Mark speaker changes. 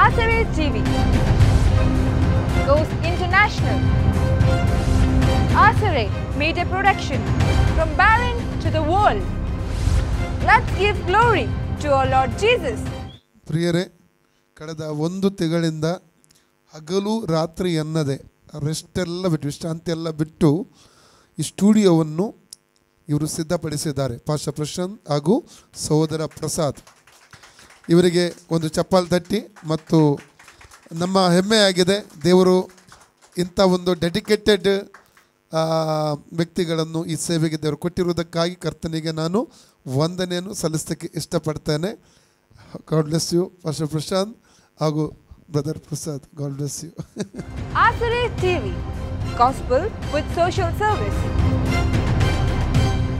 Speaker 1: Asare TV goes international. Asare Media Production from barren to the world. Let's give glory to our Lord Jesus.
Speaker 2: ಪ್ರಿಯರೇ ಕಳೆದ ಒಂದು ತಿಂಗಳಿಂದ ಹಗಲು ರಾತ್ರಿ ಎನ್ನದೆ ರೆಸ್ಟ್ ಎಲ್ಲ ಬಿಟ್ಟು ವಿಶ್ರಾಂತಿ ಎಲ್ಲ ಬಿಟ್ಟು ಈ ಸ್ಟುಡಿಯೋವನ್ನು ಇವರು ಸಿದ್ಧಪಡಿಸಿದ್ದಾರೆ ಪಾಶ ಪ್ರಶಾಂತ್ ಹಾಗೂ ಸಹೋದರ ಪ್ರಸಾದ್ ಇವರಿಗೆ ಒಂದು ಚಪ್ಪಾಲ್ ತಟ್ಟಿ ಮತ್ತು ನಮ್ಮ ಹೆಮ್ಮೆ ಆಗಿದೆ ದೇವರು ಇಂಥ ಒಂದು ಡೆಡಿಕೇಟೆಡ್ ವ್ಯಕ್ತಿಗಳನ್ನು ಈ ಸೇವೆಗೆ ದೇವರು ಕೊಟ್ಟಿರುವುದಕ್ಕಾಗಿ ಕರ್ತನಿಗೆ ನಾನು ವಂದನೆಯನ್ನು ಸಲ್ಲಿಸಲಿಕ್ಕೆ ಇಷ್ಟಪಡ್ತೇನೆ ಗಾಡ್ ಬ್ಲೆಸ್ ಯು ಪಾಶ ಪ್ರಶಾಂತ್ ಹಾಗೂ brother Prasad God bless you
Speaker 1: Asare TV Gospel with social service.